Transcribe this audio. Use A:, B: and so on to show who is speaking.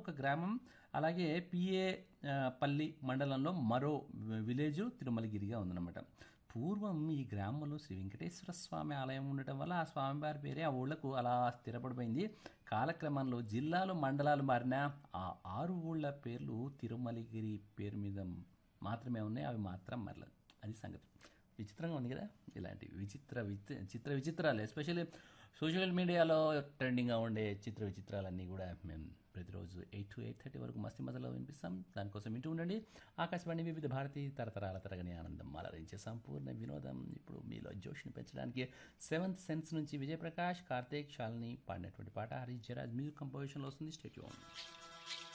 A: ఒక గ్రామం అలాగే పిఏ ఆ, పల్లి మండలంలో మరో విలేజ్ తిరుమలగిరిగా ఉందన్నమాట పూర్వం ఈ గ్రామంలో శ్రీ వెంకటేశ్వర స్వామి ఆలయం ఉండటం వల్ల ఆ స్వామివారి పేరే ఆ ఊళ్ళకు అలా స్థిరపడిపోయింది కాలక్రమంలో జిల్లాలు మండలాలు మారిన ఆ ఆరు ఊళ్ళ పేర్లు తిరుమలగిరి పేరు మీద మాత్రమే ఉన్నాయి అవి మాత్రం మరలేదు అది సంగతి విచిత్రంగా ఉంది కదా ఇలాంటి విచిత్ర విచి చిత్ర విచిత్రాలు ఎస్పెషల్లీ సోషల్ మీడియాలో ట్రెండింగ్గా ఉండే చిత్ర విచిత్రాలన్నీ కూడా మేము ప్రతిరోజు ఎయిట్ టు ఎయిట్ థర్టీ వరకు మస్తీ మజలో వినిపిస్తాం దానికోసం వింటూ ఉండండి ఆకాశవాణి వివిధ భారతి తరతరాల తరగని ఆనందం అలరించే సంపూర్ణ వినోదం ఇప్పుడు మీలో జోష్ని పెంచడానికి సెవెంత్ సెన్స్ నుంచి విజయప్రకాష్ కార్తీక్ శాలిని పాడినటువంటి పాట హరీష్ జరాజ్ మ్యూజిక్ కంపోజిషన్లో వస్తుంది స్టేట్యూన్